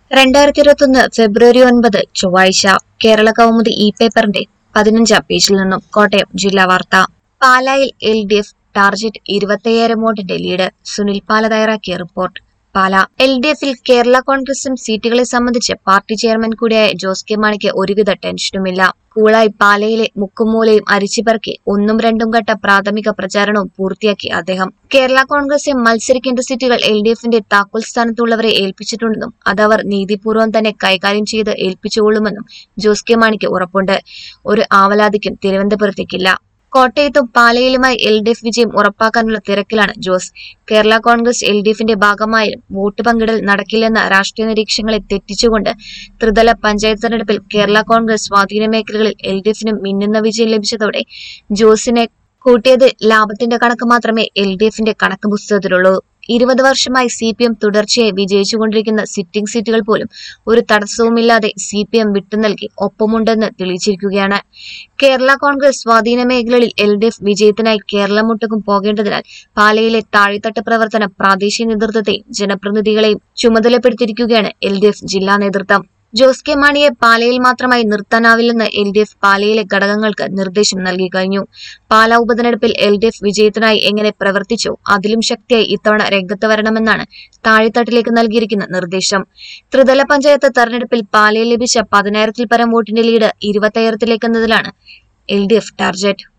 രണ്ടായിരത്തി ഇരുപത്തൊന്ന് ഫെബ്രുവരി ഒൻപത് ചൊവ്വാഴ്ച കേരള കൗമുദി ഇ പേപ്പറിന്റെ പതിനഞ്ചാം പേജിൽ നിന്നും കോട്ടയം ജില്ലാ വാർത്ത പാലായിൽ എൽ ഡി എഫ് ടാർജറ്റ് ഇരുപത്തയ്യായിരം വോട്ടിന്റെ ലീഡ് സുനിൽ പാല തയ്യാറാക്കിയ റിപ്പോർട്ട് പാല എൽ ഡി എഫിൽ കേരള കോൺഗ്രസും സീറ്റുകളെ സംബന്ധിച്ച് പാർട്ടി ചെയർമാൻ കൂടിയായ ജോസ് കെ മാണിക്ക് ഒരുവിധ ടെൻഷനുമില്ല കൂളായി പാലയിലെ മുക്കുമൂലയും അരിച്ചുപെറുക്കി ഒന്നും രണ്ടും ഘട്ട പ്രാഥമിക പ്രചാരണവും പൂർത്തിയാക്കി അദ്ദേഹം കേരള കോൺഗ്രസ് മത്സരിക്കേണ്ട സീറ്റുകൾ എൽ ഡി എഫിന്റെ താക്കോൽ സ്ഥാനത്തുള്ളവരെ ഏൽപ്പിച്ചിട്ടുണ്ടെന്നും അതവർ നീതിപൂർവ്വം തന്നെ കൈകാര്യം ചെയ്ത് ഏൽപ്പിച്ചുകൊള്ളുമെന്നും ജോസ് കെ മാണിക്ക് ഉറപ്പുണ്ട് ഒരു ആവലാതിക്കും തിരുവനന്തപുരത്തേക്കില്ല കോട്ടയത്തും പാലയിലുമായി എൽ ഡി എഫ് വിജയം ഉറപ്പാക്കാനുള്ള തിരക്കിലാണ് ജോസ് കേരള കോൺഗ്രസ് എൽ ഡി എഫിന്റെ ഭാഗമായാലും വോട്ട് പങ്കിടൽ നടക്കില്ലെന്ന രാഷ്ട്രീയ നിരീക്ഷണങ്ങളെ തെറ്റിച്ചുകൊണ്ട് ത്രിതല പഞ്ചായത്ത് തെരഞ്ഞെടുപ്പിൽ കേരള കോൺഗ്രസ് സ്വാധീന മേഖലകളിൽ എൽ ഡി എഫിനും മിന്നുന്ന വിജയം ലഭിച്ചതോടെ ജോസിനെ കൂട്ടിയത് ലാഭത്തിന്റെ കണക്ക് മാത്രമേ എൽ ഡി എഫിന്റെ കണക്ക് പുസ്തകത്തിലുള്ളൂ ഇരുപത് വർഷമായി സി പി എം തുടർച്ചയായി വിജയിച്ചുകൊണ്ടിരിക്കുന്ന സിറ്റിംഗ് സീറ്റുകൾ പോലും ഒരു തടസ്സവുമില്ലാതെ സി പി എം വിട്ടുനൽകി ഒപ്പമുണ്ടെന്ന് തെളിയിച്ചിരിക്കുകയാണ് കേരള കോൺഗ്രസ് സ്വാധീന മേഖലകളിൽ എൽ ഡി എഫ് വിജയത്തിനായി കേരളം മുട്ടക്കും പോകേണ്ടതിനാൽ പാലയിലെ താഴെത്തട്ട് പ്രവർത്തനം പ്രാദേശിക നേതൃത്വത്തെയും ജനപ്രതിനിധികളെയും ചുമതലപ്പെടുത്തിയിരിക്കുകയാണ് എൽ ഡി എഫ് ജില്ലാ നേതൃത്വം ജോസ് കെ മാണിയെ പാലയിൽ മാത്രമായി നിർത്താനാവില്ലെന്ന് എൽ ഡി എഫ് പാലയിലെ ഘടകങ്ങൾക്ക് നിർദ്ദേശം നൽകി കഴിഞ്ഞു പാല ഉപതെരഞ്ഞെടുപ്പിൽ എൽ ഡി എഫ് വിജയത്തിനായി എങ്ങനെ പ്രവർത്തിച്ചോ അതിലും ശക്തിയായി ഇത്തവണ രംഗത്ത് വരണമെന്നാണ് താഴെത്തട്ടിലേക്ക് നൽകിയിരിക്കുന്ന നിർദ്ദേശം ത്രിതല പഞ്ചായത്ത് തെരഞ്ഞെടുപ്പിൽ പാലയിൽ ലഭിച്ച പതിനായിരത്തിൽ പരം വോട്ടിന്റെ ലീഡ് ഇരുപത്തയ്യായിരത്തിലേക്കെന്നതിലാണ് എൽ ഡി എഫ് ടാർജറ്റ്